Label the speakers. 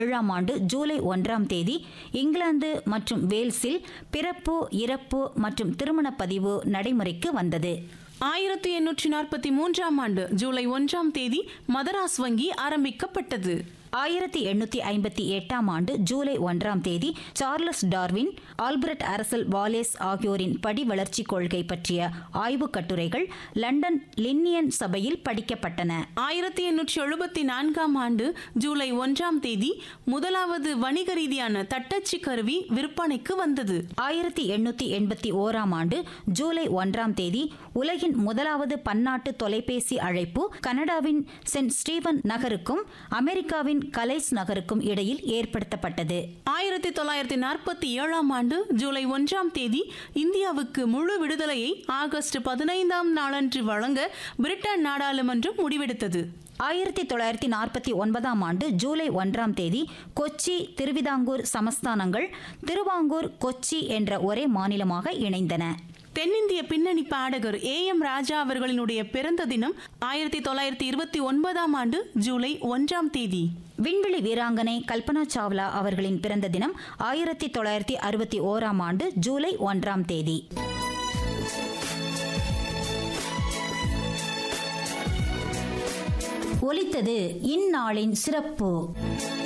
Speaker 1: ஏழாம் ஆண்டு ஜூலை ஒன்றாம் தேதி இங்கிலாந்து மற்றும் வேல்ஸில் பிறப்பு இறப்பு மற்றும் திருமணப் பதிவு நடைமுறைக்கு வந்தது
Speaker 2: ஆயிரத்தி எண்ணூற்றி நாற்பத்தி மூன்றாம் ஆண்டு ஜூலை ஒன்றாம் தேதி மதராஸ் வங்கி ஆரம்பிக்கப்பட்டது
Speaker 1: ஆயிரத்தி எண்ணூத்தி ஐம்பத்தி எட்டாம் ஆண்டு ஜூலை ஒன்றாம் தேதி Charles Darwin Albert Russel Wallace ஆகியோரின் படி வளர்ச்சி கொள்கை பற்றிய ஆய்வுக் கட்டுரைகள் லண்டன் லின்னியன் சபையில் படிக்கப்பட்டன
Speaker 2: ஆயிரத்தி எண்ணூற்றி எழுபத்தி நான்காம் ஆண்டு ஜூலை ஒன்றாம் தேதி முதலாவது வணிக ரீதியான தட்டச்சு கருவி விற்பனைக்கு வந்தது
Speaker 1: ஆயிரத்தி எண்ணூத்தி எண்பத்தி ஓராம் ஆண்டு ஜூலை ஒன்றாம் தேதி உலகின் முதலாவது பன்னாட்டு தொலைபேசி அழைப்பு கனடாவின் சென்ட் ஸ்டீவன் நகருக்கும் அமெரிக்காவின் கலைஸ் நகருக்கும் இடையில் ஏற்படுத்தப்பட்டது
Speaker 2: ஆயிரத்தி தொள்ளாயிரத்தி நாற்பத்தி ஏழாம் ஆண்டு ஜூலை ஒன்றாம் தேதி இந்தியாவுக்கு முழு விடுதலையை ஆகஸ்ட் பதினைந்தாம் நாளன்று வழங்க பிரிட்டன் நாடாளுமன்றம் முடிவெடுத்தது
Speaker 1: ஆயிரத்தி தொள்ளாயிரத்தி நாற்பத்தி ஒன்பதாம் ஆண்டு ஜூலை ஒன்றாம் தேதி கொச்சி திருவிதாங்கூர் சமஸ்தானங்கள் திருவாங்கூர் கொச்சி என்ற ஒரே மாநிலமாக இணைந்தன
Speaker 2: தென்னிந்திய பின்னணி பாடகர் ஏ எம் ராஜா அவர்களினுடைய பிறந்த தினம் ஆயிரத்தி தொள்ளாயிரத்தி இருபத்தி ஒன்பதாம் ஆண்டு ஜூலை ஒன்றாம் தேதி
Speaker 1: விண்வெளி வீராங்கனை கல்பனா சாவ்லா அவர்களின் பிறந்த தினம் ஆயிரத்தி தொள்ளாயிரத்தி அறுபத்தி ஓராம் ஆண்டு ஜூலை ஒன்றாம் தேதி ஒலித்தது இந்நாளின் சிறப்பு